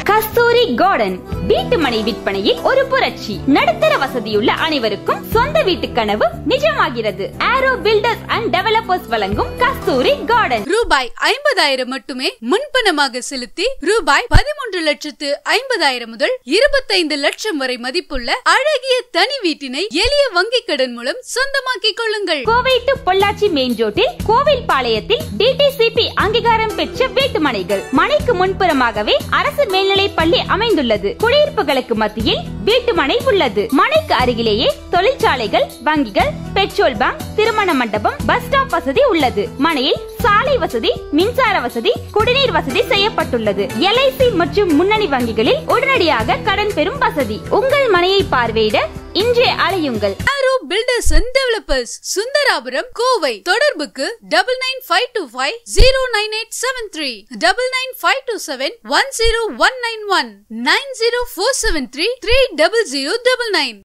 கஸ்தூரி garden வீட்டு மனை விற்பனையில் ஒரு புரட்சி நடுத்தர வசதியுள்ள அனைவருக்கும் சொந்த வீட்டு கனவு நிஜமாகிறது ஆரோ பில்டர்ஸ் அண்ட் டெவலப்பர்ஸ் வழங்கும் கஸ்தூரி கார்டன் ரூபாய் ஐம்பதாயிரம் மட்டுமே முன்பணமாக செலுத்தி ரூபாய் பதிமூன்று லட்சத்து ஐம்பதாயிரம் முதல் இருபத்தைந்து லட்சம் வரை மதிப்புள்ள அழகிய தனி வீட்டினை எளிய வங்கிக் கடன் மூலம் சொந்தமாக்கிக் கொள்ளுங்கள் கோவை டு பொள்ளாச்சி மெயின் ரோட்டில் கோவில் பாளையத்தில் டிடிசிபி அங்கீகாரம் பெற்ற வீட்டு மனைகள் மனைக்கு முன்புறமாகவே அரசு மேல்நிலைப் பள்ளி அமைந்துள்ளது குடியிருப்புகளுக்கு மத்தியில் வீட்டு மனை உள்ளது மனைக்கு அருகிலேயே தொழிற்சாலைகள் வங்கிகள் பெட்ரோல் பங்க் திருமண மண்டபம் பஸ் ஸ்டாப் வசதி உள்ளது மனையில் சாலை வசதி மின்சார வசதி குடிநீர் வசதி செய்யப்பட்டுள்ளது எல்ஐசி மற்றும் முன்னணி வங்கிகளில் உடனடியாக கடன் பெறும் வசதி உங்கள் மனையை பார்வையிட இன்றே அலையுங்கள் Aaro builders and developers Sundarapuram Kovai தொடர்புக்கு double nine five two five zero nine eight seven three double nine five two seven one zero one nine one nine zero four seven three three double zero double nine